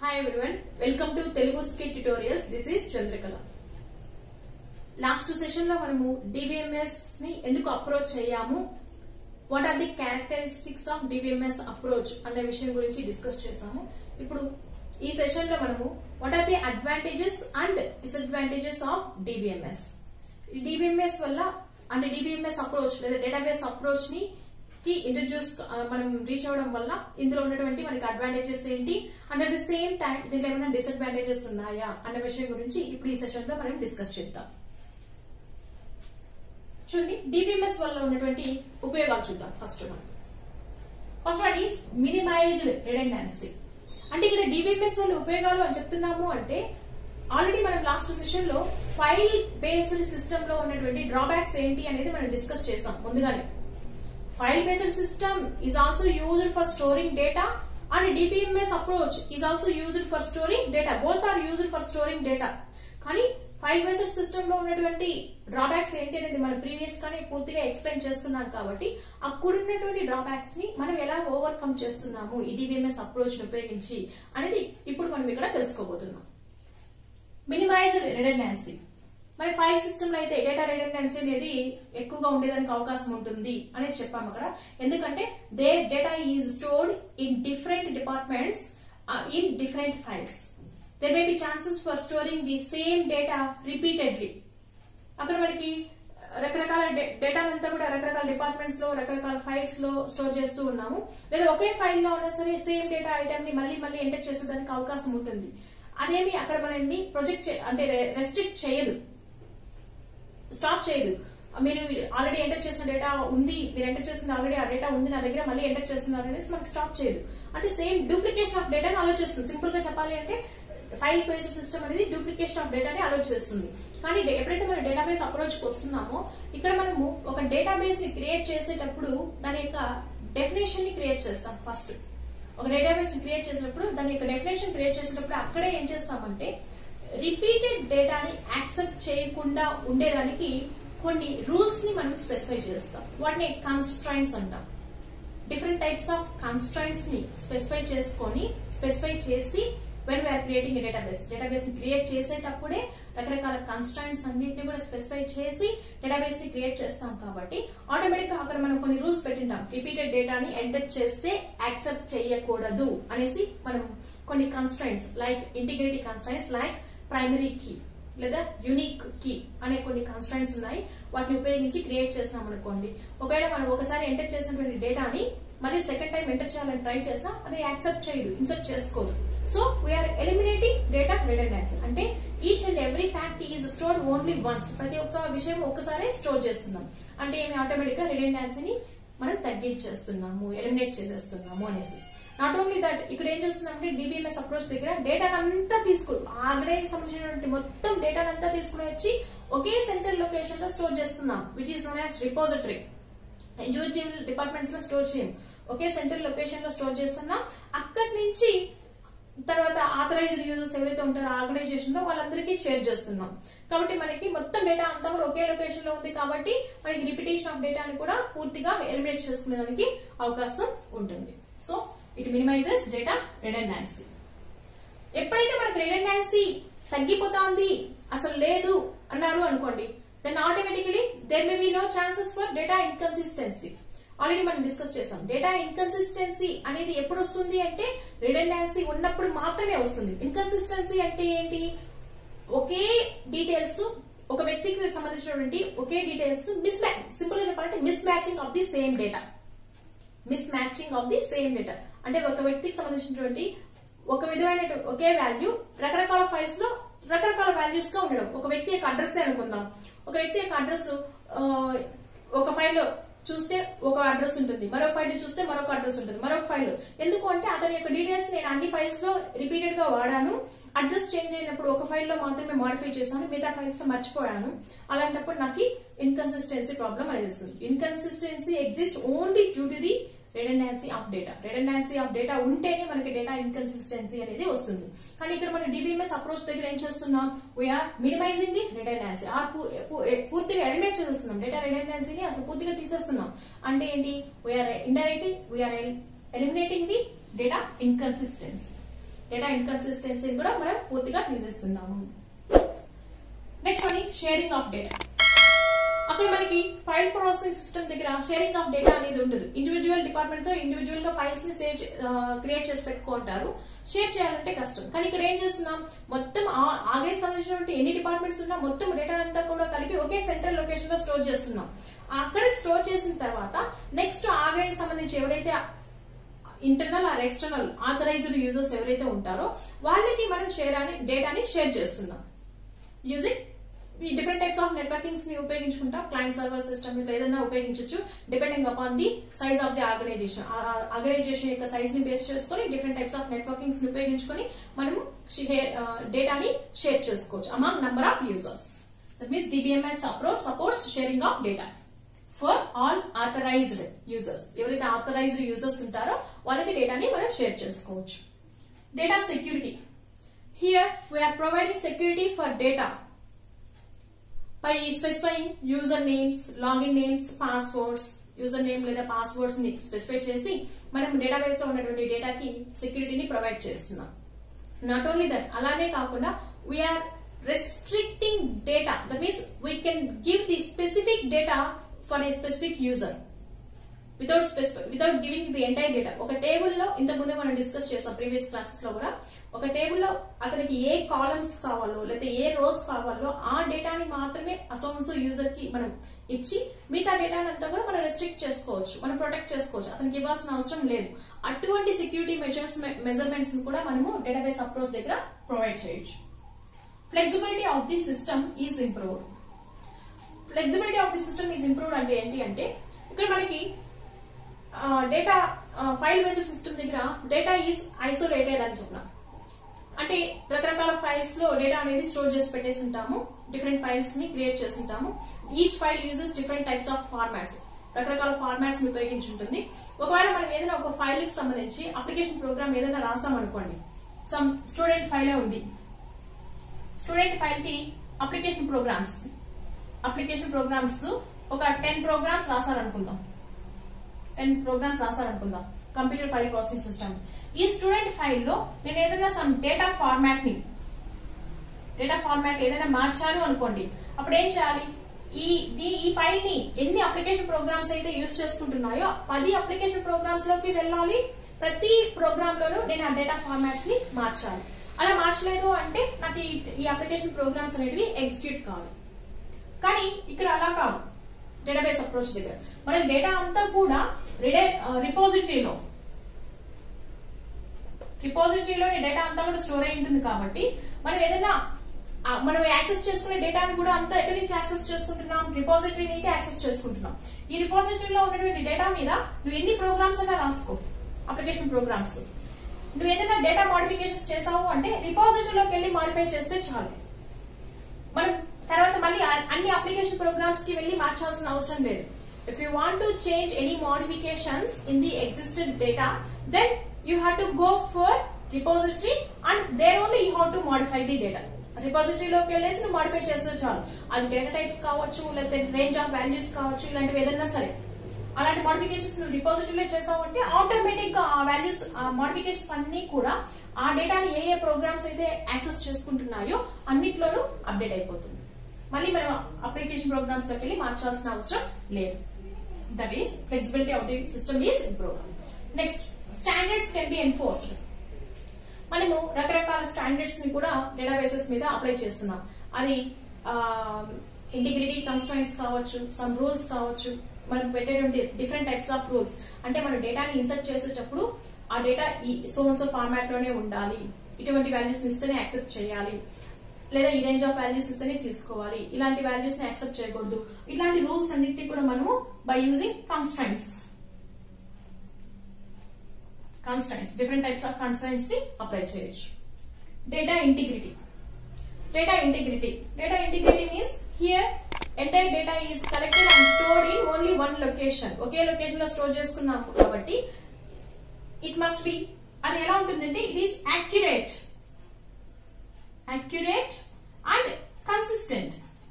Hi everyone welcome to Telugu skit tutorials this is Chandrakala last session లో మనము DBMS ని ఎందుకు అప్రోచ్ అయ్యాము what are the characteristics of DBMS approach అనే విషయం గురించి డిస్కస్ చేసాము ఇప్పుడు ఈ సెషన్ లో మనము what are the advantages and disadvantages of DBMS ఈ డిబిఎంఎస్ వల్ల అంటే డిబిఎంఎస్ అప్రోచ్ లేదా డేటాబేస్ అప్రోచ్ ని కి ఇంట్రడ్యూస్ మనం రీచ్ అవ్వడం వల్ల ఇందులో ఉన్నటువంటి మనకి అడ్వాంటేజెస్ ఏంటి and at the same time దీంట్లో ఏమైనా డిసడ్వాంటేజెస్ ఉన్నాయా అన్న విషయం గురించి ఇప్పుడు ఈ సెషన్ లో మనం డిస్కస్ చేద్దాం చూడండి డిబిఎంఎస్ వల్ల ఉన్నటువంటి ఉపయోగాలు చూద్దాం ఫస్ట్ మనం first one is minimized redundancy అంటే ఇక్కడ డిబిఎంఎస్ వల్ల ఉపయోగాలు అని చెప్తున్నాము అంటే ఆల్రెడీ మనం లాస్ట్ సెషన్ లో ఫైల్ బేస్డ్ సిస్టమ్ లో ఉన్నటువంటి డ్రాబ్యాక్స్ ఏంటి అనేది మనం డిస్కస్ చేసాం ముందుగానే file based system is also used for storing data and DBMS approach is also used for storing data both are used for storing data కానీ file based system లో ఉన్నటువంటి డ్రాబ్యాక్స్ ఏంటి అనేది మనం ప్రీవియస్ గానే పూర్తిగా ఎక్స్ప్లెయిన్ చేసుకున్నాం కాబట్టి అక్కడున్నటువంటి డ్రాబ్యాక్స్ ని మనం ఎలా ఓవర్కమ్ చేస్తున్నాము ఈ డిబిఎంఎస్ అప్రోచ్ ని ఉపయోగించి అనేది ఇప్పుడు మనం ఇక్కడ తెలుసుకోబోతున్నాం మినిమైజ్డ్ రిడెండెన్సీ మరి ఫైల్ సిస్టమ్ లో అయితే డేటా రిడెండెన్సీ అనేది ఎక్కువగా ఉండేదానికి అవకాశం ఉంటుంది అనేసి చెప్పాము అక్కడ ఎందుకంటే they data is stored in different departments in different files there may be chances for storing the same data repeatedly అక్కడ మనకి రకరకాల డేటా అంతా కూడా రకరకాల డిపార్ట్మెంట్స్ లో రకరకాల ఫైల్స్ లో స్టోర్ చేస్తూ ఉన్నాము లేదా ఒకే ఫైల్ లో ఉన్నా సరే సేమ్ డేటా ఐటమ్ ని మళ్ళీ మళ్ళీ ఎంటర్ చేసేదానికి అవకాశం ఉంటుంది అదేమి అక్కడ మనల్ని ప్రొజెక్ట్ అంటే రెస్ట్రిక్ట్ చేయదు స్టాప్ చేయదు మీరు ఆల్రెడీ ఎంటర్ చేసిన డేటా ఉంది మీరు ఎంటర్ చేసిన ఆల్రెడీ ఆ డేటా ఉంది నా దగ్గర మళ్ళీ ఎంటర్ చేస్తున్నారు అనేసి మనకి స్టాప్ చేయదు అంటే సేమ్ డూప్లికేషన్ ఆఫ్ డేటాని ఆలోచిస్తుంది సింపుల్ గా చెప్పాలి అంటే ఫైల్ బేస్డ్ సిస్టమ్ అనేది డూప్లికేషన్ ఆఫ్ డేటాని ఆలోచిస్తుంది కానీ ఎప్పుడైతే మనం డేటాబేస్ అప్రోచ్ వస్తున్నామో ఇక్కడ మనము ఒక డేటాబేస్ ని క్రియేట్ చేసేటప్పుడు దాని యొక్క డెఫినేషన్ ని క్రియేట్ చేస్తాం ఫస్ట్ ఒక డేటాబేస్ ని క్రియేట్ చేసినప్పుడు దాని యొక్క డెఫినేషన్ క్రియేట్ చేసినప్పుడు అక్కడే ఏం చేస్తామంటే రిపీటెడ్ డేటాని యాక్సెప్ట్ చేయకుండా ఉండేదానికి కొన్ని రూల్స్ ని మనం స్పెసిఫై చేస్తాం వాటిని కన్స్ట్రైంట్స్ అంటాం డిఫరెంట్ టైప్స్ ఆఫ్ కన్స్ట్రైంట్స్ ని స్పెసిఫై చేసుకొని స్పెసిఫై చేసి when we are creating database database ని క్రియేట్ చేసేటప్పుడే రకరకాల కన్స్ట్రైంట్స్ అన్నింటిని కూడా స్పెసిఫై చేసి డేటాబేస్ ని క్రియేట్ చేస్తాం కాబట్టి ఆటోమేటిక్ గా అక్కడ మనం కొన్ని రూల్స్ పెట్టింటాం రిపీటెడ్ డేటాని ఎంటర్ చేస్తే యాక్సెప్ట్ చేయకూడదు అనేసి మనం కొన్ని constraints like integrity constraints like primary key లేదా యునిక్ కీ అనే కొన్ని కాన్స్టెంట్స్ ఉన్నాయి వాటిని ఉపయోగించి క్రియేట్ చేస్తాం అనుకోండి ఒకవేళ మనం ఒకసారి ఎంటర్ చేసినటువంటి డేటాని మళ్ళీ సెకండ్ టైం ఎంటర్ చేయాలని ట్రై చేస్తాం అది యాక్సెప్ట్ చేయదు ఇన్సర్ట్ చేసుకోదు so we are eliminating data redundancy అంటే each and every fact is stored only once ప్రతి ఒక్క విషయం ఒక్కసారి స్టోర్ చేస్తున్నాం అంటే ఏమి ఆటోమేటిక్ గా రిడెండెన్సీని మనం తగ్గించేస్తున్నాము ఎలిమినేట్ చేసేస్తున్నాము అనేసి నాట్ ఓన్లీ దట్ ఇక్కడ ఏం చేస్తుందంటే డిబిఎంఎస్ అప్రోచ్ దగ్గర డేటా అంతా తీసుకుని ఆర్గనైజ్ సంబంధించినటువంటి మొత్తం డేటా అంతా తీసుకుని వచ్చి ఒకే సెంట్రల్ లొకేషన్ లో స్టోర్ చేస్తున్నాం which is known as repository individual departments లో స్టోర్ చేయం ఒకే సెంట్రల్ లొకేషన్ లో స్టోర్ చేస్తున్నాం అక్కడి నుంచి తర్వాత ఆథరైజ్డ్ యూజర్స్ ఎవరైతే ఉంటారో ఆర్గనైజేషన్ లో వాళ్ళందరికీ షేర్ చేస్తున్నాం కాబట్టి మనకి మొత్తం డేటా అంతా కూడా ఒకే లొకేషన్ లో ఉంది కాబట్టి మనకి రిపిటేషన్ ఆఫ్ డేటాని కూడా పూర్తిగా ఎలిమినేట్ చేసుకునేదానికి అవకాశం ఉంటుంది so it minimizes data redundancy ఎప్పుడైతే మనకి రిడెండెన్సీ తగ్గిపోతాంది అసలు లేదు అన్నారు అనుకోండి then automatically there may be no chances for data inconsistency already మనం డిస్కస్ చేసాం డేటా ఇన్కన్సిస్టెన్సీ అనేది ఎప్పుడు వస్తుంది అంటే రిడెండెన్సీ ఉన్నప్పుడు మాత్రమే వస్తుంది ఇన్కన్సిస్టెన్సీ అంటే ఏంటి ఒకే డీటెయిల్స్ ఒక వ్యక్తికి సంబంధించినటువంటి ఒకే డీటెయిల్స్ మిస్ మ్యాచ్ సింపుల్ గా చెప్పాలంటే mismatching of the same data mismatching of the same data అంటే ఒక వ్యక్తికి సంబంధించినటువంటి ఒక విధమైన ఒకే వాల్యూ రకరకాల ఫైల్స్ లో రకరకాల వాల్యూస్ గా ఉండడం ఒక వ్యక్తి యొక్క అడ్రస్ అనుకుందాం ఒక వ్యక్తి యొక్క అడ్రస్ ఒక ఫైల్ చూస్తే ఒక అడ్రస్ ఉంటుంది మరొక ఫైల్ చూస్తే మరొక అడ్రస్ ఉంటుంది మరొక ఫైల్ ఎందుకు అంటే అతని యొక్క డీటెయిల్స్ నేను అన్ని ఫైల్స్ లో రిపీటెడ్ గా వాడాను అడ్రస్ చేంజ్ అయినప్పుడు ఒక ఫైల్ లో మాత్రమే మాడిఫై చేశాను మిగతా ఫైల్స్ లో మర్చిపోయాను అలాంటప్పుడు నాకు ఇన్కన్సిస్టెన్సీ ప్రాబ్లం అనేది వస్తుంది inconsistency exist only due to the redundancy of data redundancy of data ఉంటేనే మనకి డేటా ఇన్కన్సిస్టెన్సీ అనేది వస్తుంది కానీ ఇక్కడ మనం డిబిఎంఎస్ అప్రోచ్ దగ్గర ఏం చేస్తున్నాం we are minimizing the redundancy or పూర్తిగా ఎలిమినేట్ చేస్తున్నాం డేటా రిడెండెన్సీని అసలు పూర్తిగా తీసేస్తున్నాం అంటే ఏంటి we are indirectly we are eliminating the data inconsistency data ఇన్కన్సిస్టెన్సీని కూడా మనం పూర్తిగా తీసేస్తున్నాము నెక్స్ట్ అని షేరింగ్ ఆఫ్ డేటా అక్కడ మనకి ఫైల్ ప్రాసెసింగ్ సిస్టమ్ దగ్గర షేరింగ్ ఆఫ్ డేటా అనేది ఉండదు ఇండివిజువల్ డిపార్ట్మెంట్స్ ఇండివిజువల్ గా ఫైల్స్ ని సేవ్ క్రియేట్ చేసి పెట్టుకుంటారు షేర్ చేయాలంటే కష్టం కానీ ఇక్కడ ఏం చేస్తున్నాం మొత్తం ఆగేకి సంబంధించినటువంటి ఎన్ని డిపార్ట్మెంట్స్ ఉన్నా మొత్తం డేటా అంతా కూడా కలిపి ఒకే సెంట్రల్ లొకేషన్ లో స్టోర్ చేస్తున్నాం అక్కడ స్టోర్ చేసిన తర్వాత నెక్స్ట్ ఆగ్రేకి సంబంధించి ఎవరైతే internal or external authorized users ఎవరైతే ఉంటారో వాళ్ళకి మనం షేర్ అని డేటాని షేర్ చేస్తున్నాం యూజింగ్ ఈ డిఫరెంట్ టైప్స్ ఆఫ్ నెట్వర్కింగ్స్ ని ఉపయోగించుకుంటాం క్లయింట్ సర్వర్ సిస్టమ్ ఇట్లా ఏదైనా ఉపయోగించవచ్చు depending upon the size of the organization organization యొక్క సైజ్ ని బేస్ చేసుకొని డిఫరెంట్ టైప్స్ ఆఫ్ నెట్వర్కింగ్స్ ని ఉపయోగించుకొని మనము డేటాని షేర్ చేసుకోవచ్చు among number of users that means DBMS approach supports sharing of data for all authorized users ఎవరైతే authorized users ఉంటారో వాళ్ళకి డేటాని మనం షేర్ చేసుకోవచ్చు data security here we are providing security for data by specifying user names, login names, passwords, user name లేదా passwords ని specify చేసి మనం డేటాబేస్ లో ఉన్నటువంటి డేటాకి సెక్యూరిటీని ప్రొవైడ్ చేస్తున్నాం నాట్ ఓన్లీ దట్ అలానే కాకుండా we are restricting data that means we can give the specific data for a specific user without specific without giving the entire data ఒక టేబుల్లో ఇంతకు ముందే మనం డిస్కస్ చేసాం ప్రీవియస్ క్లాసెస్ లో కూడా ఒక టేబుల్లో అతనికి ఏ కాలమ్స్ కావాలో లేకపోతే ఏ రోస్ కావాలో ఆ డేటాని మాత్రమే అసౌంట్స్ యూజర్ కి మనం ఇచ్చి మిగతా డేటాని అంతా కూడా మనం రెస్ట్రిక్ట్ చేసుకోవచ్చు మనం ప్రొటెక్ట్ చేసుకోవచ్చు అతనికి ఇవ్వాల్సిన అవసరం లేదు అటువంటి సెక్యూరిటీ మెజర్స్ మెజర్మెంట్స్ కూడా మనము డేటాబేస్ అప్రోచ్ దగ్గర ప్రొవైడ్ చేయొచ్చు flexibility of the system is improved flexibility of the system is improved అంటే ఏంటి అంటే ఇక్కడ మనకి డేటా ఫైల్ బేస్డ్ సిస్టమ్ దగ్గర డేటా ఈజ్ ఐసోలేటెడ్ అని చెప్పిన అంటే రకరకాల ఫైల్స్ లో డేటా అనేది స్టోర్ చేసి పెట్టేసి ఉంటాము డిఫరెంట్ ఫైల్స్ ని క్రియేట్ చేసి ఉంటాము each file uses different types of formats రకరకాల ఫార్మాట్స్ ని ఉపయోగించి ఉంటుంది ఒకవేళ మనం ఏదైనా ఒక ఫైల్ కి సంబంధించి అప్లికేషన్ ప్రోగ్రామ్ ఏదైనా రాసాం అనుకోండి సమ్ స్టూడెంట్ ఫైలే ఉంది స్టూడెంట్ ఫైల్ కి అప్లికేషన్ ప్రోగ్రామ్స్ అప్లికేషన్ ప్రోగ్రామ్స్ ఒక టెన్ ప్రోగ్రామ్స్ రాసారనుకుందాం టెన్ ప్రోగ్రామ్స్ రాసారనుకుందాం కంప్యూటర్ ఫైల్ ప్రాసెసింగ్ సిస్టమ్ ఈ స్టూడెంట్ ఫైల్ లో నేను ఏదైనా సమ్ డేటా ఫార్మాట్ ని డేటా ఫార్మాట్ ఏదైనా మార్చాను అనుకోండి అప్పుడు ఏం చేయాలి ఈ దీ- ఈ ఫైల్ ని ఎన్ని అప్లికేషన్ ప్రోగ్రామ్స్ అయితే యూస్ చేసుకుంటున్నాయో పది అప్లికేషన్ ప్రోగ్రామ్స్ లోకి వెళ్ళాలి ప్రతి ప్రోగ్రామ్ లోనూ నేను ఆ డేటా ఫార్మాట్స్ ని మార్చాలి అలా మార్చలేదు అంటే నాకు ఈ- ఈ అప్లికేషన్ ప్రోగ్రామ్స్ అనేటివి ఎగ్జిక్యూట్ కాదు కానీ ఇక్కడ అలా కాదు డేటాబేస్ అప్రోచ్ దగ్గర మన డేటా అంతా కూడా రిపోజిటరీలో రిపోజిటరీలో డేటా అంతా కూడా స్టోర్ అయి ఉంటుంది కాబట్టి మనం ఏదైనా ఆ, మనం యాక్సెస్ చేసుకునే డేటాని కూడా అంతా ఎక్కడి నుంచి యాక్సెస్ చేసుకుంటున్నాం రిపోజిటరీ నుంచి యాక్సెస్ చేసుకుంటున్నాం ఈ రిపోజిటరీలో ఉన్నటువంటి డేటా మీద నువ్వు ఎన్ని ప్రోగ్రామ్స్ అయినా రాసుకో అప్లికేషన్ ప్రోగ్రామ్స్ నువ్వు ఏదైనా డేటా మోడిఫికేషన్స్ చేసావు అంటే రిపోజిటరీలోకి వెళ్ళి మాడిఫై చేస్తే చాలు మనం తర్వాత మళ్ళీ ఆ- అన్ని అప్లికేషన్ ప్రోగ్రామ్స్ కి వెళ్ళి మార్చాల్సిన అవసరం లేదు if you want to change any modifications in the existed data then you have to go for repository and there only you have to modify the data రిపోజిటరీలోకి వెళ్ళేసి నువ్వు మోడిఫై చేస్తే చాలు అది డేటా టైప్స్ కావచ్చు లేకపోతే రేంజ్ ఆఫ్ వాల్యూస్ కావచ్చు ఇలాంటివి ఏదైనా సరే అలాంటి మోడిఫికేషన్స్ నువ్వు డిపాజిటరీలో చేసావు అంటే ఆటోమేటిక్ గా ఆ వాల్యూస్ ఆ మోడిఫికేషన్స్ అన్ని కూడా ఆ డేటాని ఏ ఏ ప్రోగ్రామ్స్ అయితే యాక్సెస్ చేసుకుంటున్నాయో అన్నిట్లోనూ అప్డేట్ అయిపోతుంది మళ్ళీ మనం అప్లికేషన్ ప్రోగ్రామ్స్ లోకి వెళ్ళి మార్చాల్సిన అవసరం లేదు that is flexibility of the system is improve next standards can be enforced మనము రకరకాల స్టాండర్డ్స్ ని కూడా డేటాబేసెస్ మీద అప్లై చేస్తున్నాం అది ఇంటిగ్రిటీ కన్స్ట్రైన్స్ కావచ్చు సమ్ రూల్స్ కావచ్చు మనం పెట్టేటువంటి డిఫరెంట్ టైప్స్ ఆఫ్ రూల్స్ అంటే మనం డేటాని ఇన్సర్ట్ చేసేటప్పుడు ఆ డేటా ఈ సోన్స్ ఫార్మాట్ లోనే ఉండాలి ఇటువంటి వాల్యూస్ ఇస్తేనే యాక్సెప్ట్ చేయాలి లేదా ఈ రేంజ్ ఆఫ్ వాల్యూస్ ఇస్తేనే తీసుకోవాలి ఇలాంటి వాల్యూస్ ని యాక్సెప్ట్ చేయకూడదు ఇలాంటి రూల్స్ అన్నిటిని కూడా మనము by using constraints constants different types of constants ని అప్లై చేయొచ్చు data integrity data integrity data integrity means here entire data is collected and stored in only one location ఒకే లొకేషన్ లో స్టోర్ చేసుకున్నాము కాబట్టి ఇట్ మస్ట్ బి అది ఎలా ఉంటుందంటే it is accurate accurate and consistent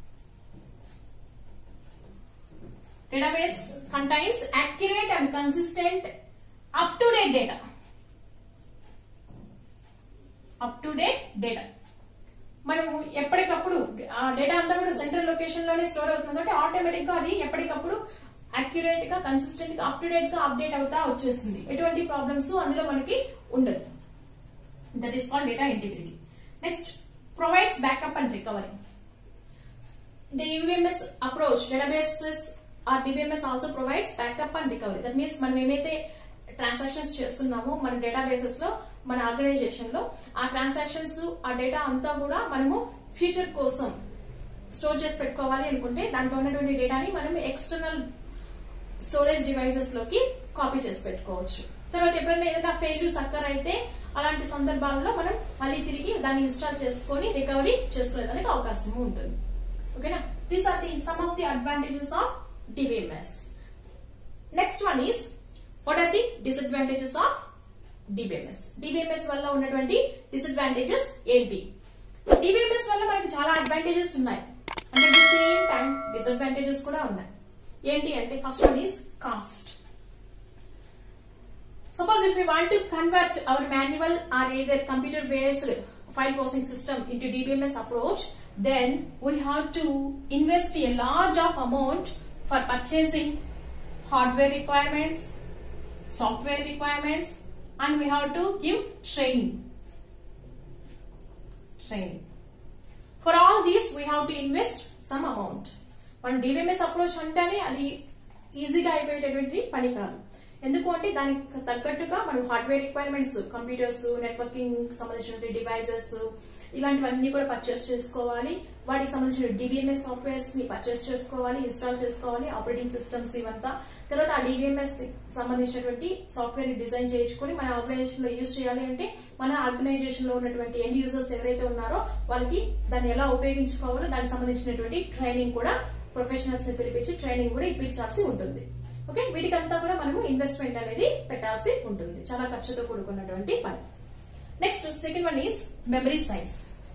database contains accurate and consistent up to date data up to date data మనము ఎప్పటికప్పుడు ఆ డేటా అంతా కూడా సెంట్రల్ లొకేషన్ లోనే స్టోర్ అవుతుంది కాబట్టి ఆటోమేటిక్ గా అది ఎప్పటికప్పుడు అక్యురేట్ గా కన్సిస్టెంట్ గా అప్ టు డేట్ గా అప్డేట్ అవుతా వచ్చేస్తుంది ఎటువంటి ప్రాబ్లమ్స్ అందులో మనకి ఉండదు that is called data integrity next provides backup and recovery the UVMS approach databases or DBMS also provides backup and recovery. That means మనం ఏమైతే ట్రాన్సాక్షన్స్ చేస్తున్నామో మన డేటాబేసెస్ లో మన ఆర్గనైజేషన్ లో ఆ ట్రాన్సాక్షన్స్ ఆ డేటా అంతా కూడా మనము ఫ్యూచర్ కోసం స్టోర్ చేసి పెట్టుకోవాలి అనుకుంటే దాంట్లో ఉన్నటువంటి డేటాని మనం ఎక్స్టర్నల్ స్టోరేజ్ డివైజెస్ లోకి కాపీ చేసి పెట్టుకోవచ్చు తర్వాత ఎప్పుడైనా ఏదైనా ఫెయిల్యూస్ అక్కర్ అయితే అలాంటి సందర్భాల్లో మనం మళ్ళీ తిరిగి దాన్ని ఇన్స్టాల్ చేసుకొని రికవరీ చేసుకునేదానికి అవకాశం ఉంటుంది ఓకేనా these are the some of the advantages of DBMS next one is what are the disadvantages of DBMS DBMS వల్ల ఉన్నటువంటి డిసడ్వాంటేజెస్ ఏంటి డిబిఎంఎస్ వల్ల మనకి చాలా అడ్వాంటేజెస్ ఉన్నాయి అంటే ది సేమ్ టైం డిసడ్వాంటేజెస్ కూడా ఉన్నాయి ఏంటి అంటే first one is cost Suppose if we want to convert our manual or either computer based file processing system into DBMS approach, then we have to invest a large of amount for purchasing hardware requirements, software requirements, and we have to give training. Training. For all these, we have to invest some amount. మన DBMS approach అంటేనే అది ఈజీగా అయిపోయేటటువంటి పని కాదు ఎందుకు అంటే దానికి తగ్గట్టుగా మనం హార్డ్వేర్ రిక్వైర్మెంట్స్ కంప్యూటర్స్ నెట్వర్కింగ్ సంబంధించిన డివైజెస్ ఇలాంటివన్నీ కూడా పర్చేస్ చేసుకోవాలి వాటికి సంబంధించిన డిబిఎంఎస్ సాఫ్ట్వేర్స్ ని పర్చేస్ చేసుకోవాలి ఇన్స్టాల్ చేసుకోవాలి ఆపరేటింగ్ సిస్టమ్స్ ఇవంతా తర్వాత ఆ డిబిఎంఎస్ సంబంధించినటువంటి సాఫ్ట్వేర్ ని డిజైన్ చేయించుకొని మన ఆర్గనైజేషన్ లో యూజ్ చేయాలి అంటే మన ఆర్గనైజేషన్ లో ఉన్నటువంటి ఎండ్ యూజర్స్ ఎవరైతే ఉన్నారో వాళ్ళకి దాన్ని ఎలా ఉపయోగించుకోవాలో దానికి సంబంధించినటువంటి ట్రైనింగ్ కూడా ప్రొఫెషనల్స్ ని పిలిపించి ట్రైనింగ్ కూడా ఇప్పించాల్సి ఉంటుంది ఓకే వీటికంతా కూడా మనము ఇన్వెస్ట్మెంట్ అనేది పెట్టాల్సి ఉంటుంది చాలా ఖర్చుతో కూడుకున్నటువంటి పని next second one is memory సైన్స్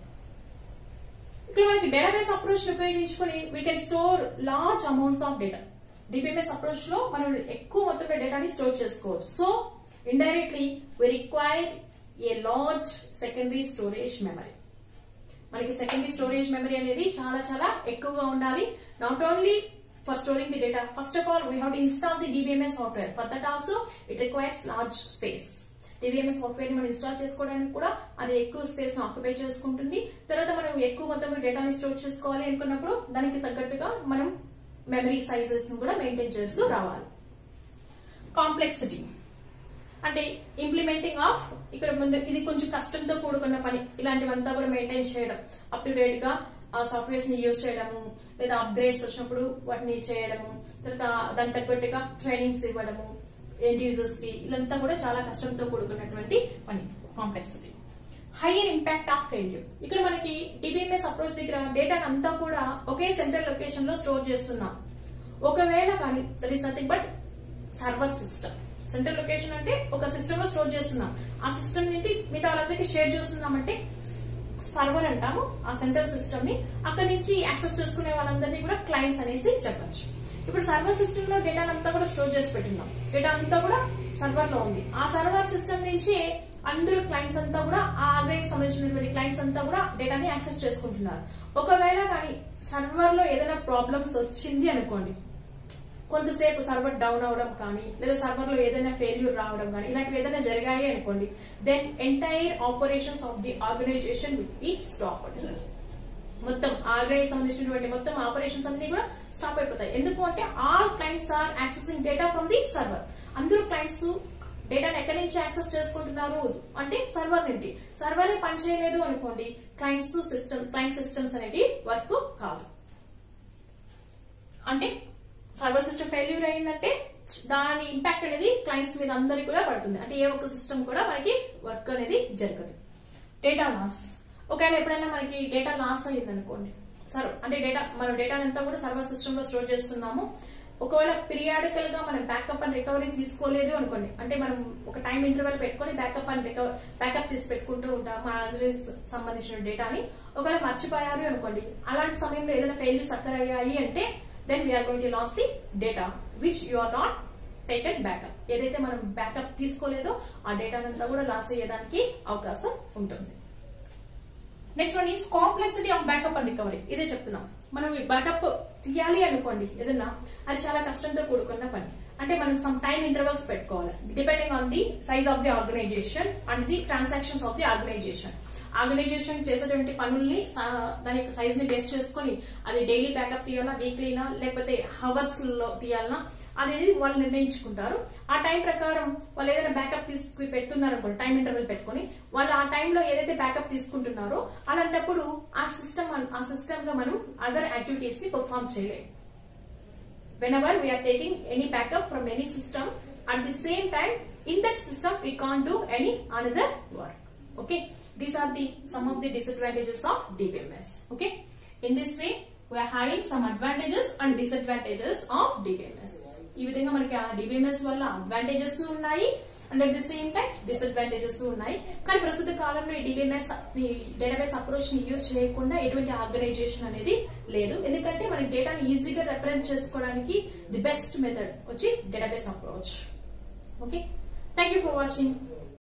ఇక్కడ మనకి డేటాబేస్ అప్రోచ్ ఉపయోగించుకొని we can store large amounts of data DBMS approach లో మనం ఎక్కువ మొత్తంలో డేటాని స్టోర్ చేసుకోవచ్చు so indirectly we require a large secondary storage memory మనకి సెకండరీ స్టోరేజ్ మెమరీ అనేది చాలా చాలా ఎక్కువగా ఉండాలి not only for storing the data. First of all, we have to install the DBMS software. For that also, it requires large space. DBMS software ని మనం install చేసుకోవడానికి కూడా అది ఎక్కువ స్పేస్ ను ఆక్యుపై చేసుకుంటుంది తర్వాత మనం ఎక్కువ మొత్తంలో డేటాని స్టోర్ చేసుకోవాలి అనుకున్నప్పుడు దానికి తగ్గట్టుగా మనం మెమరీ సైజెస్ ను కూడా మెయింటైన్ చేస్తూ రావాలి కాంప్లెక్సిటీ అంటే ఇంప్లిమెంటింగ్ ఆఫ్ ఇక్కడ ముందు ఇది కొంచెం కష్టంతో కూడుకున్న పని ఇలాంటివంతా కూడా మెయింటైన్ చేయడం అప్ టు డేట్ గా ఆ సాఫ్ట్వేర్స్ ని యూజ్ చేయడము లేదా అప్గ్రేడ్స్ వచ్చినప్పుడు వాటిని చేయడము తర్వాత దాని తగ్గట్టుగా ట్రైనింగ్స్ ఇవ్వడము ఎండ్ యూజర్స్ కి ఇదంతా కూడా చాలా కష్టంతో కూడుకున్నటువంటి పని complexity higher impact of failure ఇక్కడ మనకి డిబిఎంఎస్ అప్రోచ్ దగ్గర డేటా అంతా కూడా ఒకే సెంట్రల్ లొకేషన్ లో స్టోర్ చేస్తున్నాం ఒకవేళ కానీ that is nothing but server system central location అంటే ఒక సిస్టమ్ లో స్టోర్ చేస్తున్నాం ఆ సిస్టమ్ నుండి మిగతా వాళ్ళందరికీ షేర్ చేస్తున్నామంటే సర్వర్ అంటాము ఆ సెంట్రల్ సిస్టమ్ ని అక్కడి నుంచి యాక్సెస్ చేసుకునే వాళ్ళందరినీ కూడా క్లయింట్స్ అనేసి చెప్పొచ్చు ఇప్పుడు సర్వర్ సిస్టమ్ లో డేటా అంతా కూడా స్టోర్ చేసి పెట్టిన్నాం డేటా అంతా కూడా సర్వర్ లో ఉంది ఆ సర్వర్ సిస్టమ్ నుంచి అందరూ క్లయింట్స్ అంతా కూడా ఆ ఆర్గనైజ్ సంబంధించినటువంటి క్లయింట్స్ అంతా కూడా డేటాని యాక్సెస్ చేసుకుంటున్నారు ఒకవేళ కానీ సర్వర్ లో ఏదైనా ప్రాబ్లమ్స్ వచ్చింది అనుకోండి కొంతసేపు సర్వర్ డౌన్ అవడం కానీ లేదా సర్వర్ లో ఏదైనా ఫెయిల్యూర్ రావడం కానీ ఇలాంటివి ఏదైనా జరిగాయి అనుకోండి then entire operations of the organization will be stop మొత్తం ఆర్గనైజ్ సంబంధించినటువంటి మొత్తం ఆపరేషన్స్ అన్ని కూడా స్టాప్ అయిపోతాయి ఎందుకు అంటే all clients are accessing data from the server అందరూ క్లయింట్స్ డేటాను ఎక్కడి నుంచి యాక్సెస్ చేసుకుంటున్నారు అంటే సర్వర్ నుండి సర్వర్ పనిచేయలేదు అనుకోండి క్లయింట్స్ సిస్టమ్ క్లయింట్ సిస్టమ్స్ అనేది వర్క్ కాదు అంటే సర్వర్ సిస్టమ్ ఫెయిల్యూర్ అయిందంటే దాని ఇంపాక్ట్ అనేది క్లయింట్స్ మీద అందరికి కూడా పడుతుంది అంటే ఏ ఒక్క సిస్టమ్ కూడా మనకి వర్క్ అనేది జరగదు డేటా లాస్ ఒకవేళ ఎప్పుడైనా మనకి డేటా లాస్ అయ్యింది అనుకోండి సర్ అంటే డేటా మన డేటా అంతా కూడా సర్వర్ సిస్టమ్ లో స్టోర్ చేస్తున్నాము ఒకవేళ పీరియాడికల్ గా మనం బ్యాకప్ అండ్ రికవరీ తీసుకోలేదు అనుకోండి అంటే మనం ఒక టైం ఇంటర్వెల్ పెట్టుకొని బ్యాకప్ అండ్ రికవర్ బ్యాకప్ తీసి పెట్టుకుంటూ ఉంటాం మన ఆర్గనైజ్ సంబంధించిన డేటాని ఒకవేళ మర్చిపోయారు అనుకోండి అలాంటి సమయంలో ఏదైనా ఫెయిల్యూర్స్ అక్కర్ అయ్యాయి అంటే then we are going to loss the data which you are not taken backup ఏదైతే మనం బ్యాకప్ తీసుకోలేదో ఆ డేటా అంతా కూడా లాస్ అయ్యేదానికి అవకాశం ఉంటుంది next one is complexity of backup and recovery ఇదే చెప్తున్నాం మనం బ్యాకప్ తీయాలి అనుకోండి ఏదన్నా అది చాలా కష్టంతో కూడుకున్న పని అంటే మనం సమ్ టైం ఇంటర్వల్స్ పెట్టుకోవాలి depending on the size of the organization and the transactions of the organization organization చేసేటువంటి పనుల్ని సా- దాని యొక్క సైజ్ ని బేస్ చేసుకొని అది డైలీ బ్యాకప్ తీయాలా వీక్లీనా లేకపోతే హవర్స్ లో తీయాలనా అనేది వాళ్ళు నిర్ణయించుకుంటారు ఆ టైం ప్రకారం వాళ్ళు ఏదైనా బ్యాకప్ తీసుకు పెట్టున్నారు అనుకోండి టైం ఇంటర్వెల్ పెట్టుకొని వాళ్ళు ఆ టైంలో ఏదైతే బ్యాకప్ తీసుకుంటున్నారో అలాంటప్పుడు ఆ సిస్టమ్ ఆ సిస్టమ్ లో మనం అదర్ యాక్టివిటీస్ ని పర్ఫామ్ చేయలేము whenever we are taking any backup from any system at the same time in that system we can't do any another work okay these are the some of the disadvantages of dbms okay in this way we are having some advantages and disadvantages of dbms ఈ విధంగా మనకి ఆ DBMS వల్ల advantages ఉన్నాయి and at the same time disadvantages ఉన్నాయి కానీ ప్రస్తుత కాలంలో ఈ డిబిఎంఎస్ డేటాబేస్ అప్రోచ్ ని యూజ్ చేయకుండా ఎటువంటి ఆర్గనైజేషన్ అనేది లేదు ఎందుకంటే మనకి డేటాని ఈజీగా రిప్రజెంట్ చేసుకోవడానికి ది బెస్ట్ మెథడ్ వచ్చి database approach okay thank you for watching